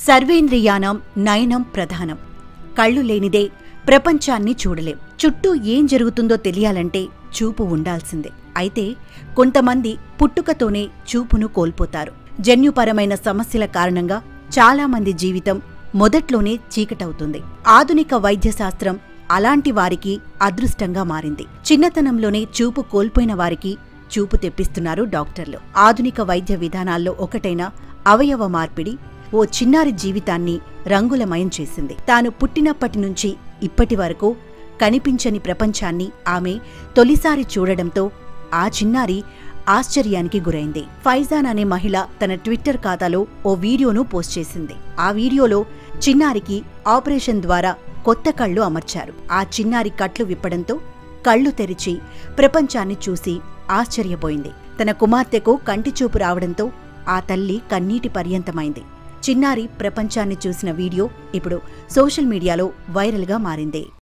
సర్వేంద్రియానం నయనం ప్రధానం కళ్ళు లేనిదే ప్రపంచాన్ని చూడలేం చుట్టూ ఏం జరుగుతుందో తెలియాలంటే చూపు ఉండాల్సిందే అయితే కొంతమంది పుట్టుకతోనే చూపును కోల్పోతారు జన్యుపరమైన సమస్యల కారణంగా చాలా మంది జీవితం మొదట్లోనే చీకటవుతుంది ఆధునిక వైద్యశాస్త్రం అలాంటి వారికి అదృష్టంగా మారింది చిన్నతనంలోనే చూపు కోల్పోయిన వారికి చూపు తెప్పిస్తున్నారు డాక్టర్లు ఆధునిక వైద్య విధానాల్లో ఒకటైన అవయవ మార్పిడి ఓ చిన్నారి జీవితాన్ని రంగులమయం చేసింది తాను పుట్టినప్పటి నుంచి ఇప్పటి వరకు కనిపించని ప్రపంచాన్ని ఆమె తొలిసారి చూడడంతో ఆ చిన్నారి ఆశ్చర్యానికి గురైంది ఫైజాన్ అనే మహిళ తన ట్విట్టర్ ఖాతాలో ఓ వీడియోను పోస్ట్ చేసింది ఆ వీడియోలో చిన్నారికి ఆపరేషన్ ద్వారా కొత్త కళ్ళు అమర్చారు ఆ చిన్నారి కట్లు విప్పడంతో కళ్ళు తెరిచి ప్రపంచాన్ని చూసి ఆశ్చర్యపోయింది తన కుమార్తెకు కంటిచూపు రావడంతో ఆ తల్లి కన్నీటి పర్యంతమైంది చిన్నారి ప్రపంచాన్ని చూసిన వీడియో ఇప్పుడు సోషల్ మీడియాలో వైరల్గా మారింది